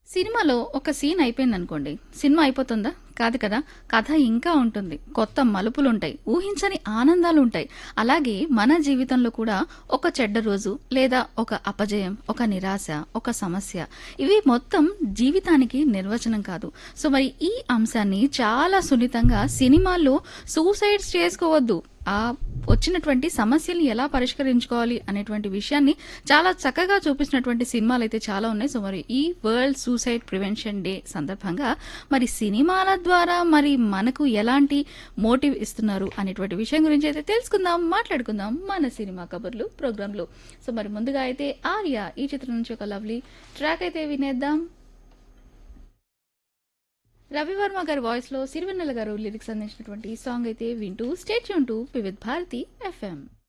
సినిమాలో ఒక సీన్ అయిపోయింది అనుకోండి సినిమా అయిపోతుందా కాదు కదా కథ ఇంకా ఉంటుంది కొత్త మలుపులుంటాయి ఊహించని ఆనందాలు ఉంటాయి అలాగే మన జీవితంలో కూడా ఒక చెడ్డ రోజు లేదా ఒక అపజయం ఒక నిరాశ ఒక సమస్య ఇవి మొత్తం జీవితానికి నిర్వచనం కాదు సో మరి ఈ అంశాన్ని చాలా సున్నితంగా సినిమాల్లో సూసైడ్స్ చేసుకోవద్దు ఆ వచ్చినటువంటి సమస్యల్ని ఎలా పరిష్కరించుకోవాలి అనేటువంటి విషయాన్ని చాలా చక్కగా చూపించినటువంటి సినిమాలు అయితే చాలా ఉన్నాయి సో మరి ఈ వరల్డ్ సూసైడ్ ప్రివెన్షన్ డే సందర్భంగా మరి సినిమాల ద్వారా మరి మనకు ఎలాంటి మోటివ్ ఇస్తున్నారు అనేటువంటి విషయం గురించి అయితే తెలుసుకుందాం మాట్లాడుకుందాం మన సినిమా కబుర్లు ప్రోగ్రాంలో సో మరి ముందుగా అయితే ఆర్య ఈ చిత్రం నుంచి ఒక లవ్లీ ట్రాక్ అయితే వినేద్దాం రవివర్మ గారి వాయిస్ లో సిరివెన్నెల గారు లిరిక్స్ అందించినటువంటి ఈ సాంగ్ అయితే వింటూ స్టేట్ యూన్ టు వివిధ్ భారతి ఎఫ్ఎం